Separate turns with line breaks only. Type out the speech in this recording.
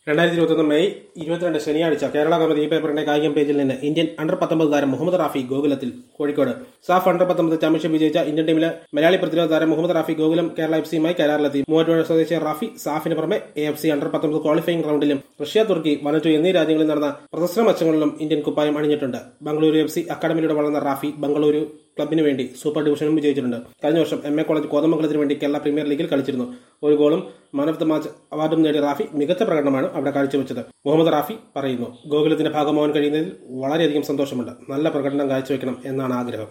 രണ്ടായിരത്തി ഇരുപത്തൊന്ന് മെയ് ഇരുപത്തിരണ്ട് ശനിയാഴ്ച കേരള കൗമുദി ഈ പേപ്പറിന്റെ കായികം പേജിൽ നിന്ന് ഇന്ത്യൻ അണ്ടർ പത്തൊമ്പത് താരം മുഹമ്മദ് റാഫി ഗോകുലത്തിൽ കോഴിക്കോട് സാഫ് അണ്ടർ പത്തൊമ്പത് ചാമ്പ്യൻഷിപ്പ് വിജയിച്ച ഇന്ത്യൻ ടീമിലെ മലയാളി പ്രതിരോധ താരം മുഹമ്മദ് റാഫി ഗോകുലം കേരള എഫ് സിയുമായി കരാറിലെത്തി മൂവാറ്റുപുഴ സ്വദേശി റാഫി സാഫിന് പുറമെ എ എഫ് സി അണ്ടർ പത്തൊമ്പത് ക്വാളിഫയിംഗ് റൗണ്ടിലും റഷ്യ തുർക്കി വനജു എന്നീ രാജ്യങ്ങളിൽ നടന്ന പ്രദർശന മത്സരങ്ങളിലും ഇന്ത്യൻ കുപ്പായം അണിഞ്ഞിട്ടുണ്ട് ബംഗളൂരു എഫ് സി അക്കാദമിയിലൂടെ വളർന്ന റാഫി ബംഗളൂരു ക്ലബിന് വേണ്ടി സൂപ്പർ ഡിവിഷനും വിജയിച്ചിട്ടുണ്ട് കഴിഞ്ഞ വർഷം എം എ കോളേജ് കോതമംഗലത്തിന് വേണ്ടി കേരള പ്രീമിയർ ലീഗിൽ കളിച്ചിരുന്നു ഒരു ഗോളും മാൻ ഓഫ് ദ മാച്ച് അവാർഡും നേടിയ റാഫി മികച്ച പ്രകടനമാണ് അവിടെ കാഴ്ചവെച്ചത് മുഹമ്മദ് റാഫി പറയുന്നു ഗോകുലത്തിന്റെ ഭാഗമാവാൻ കഴിയുന്നതിൽ വളരെയധികം സന്തോഷമുണ്ട് നല്ല പ്രകടനം കാഴ്ചവെക്കണം എന്നാണ് ആഗ്രഹം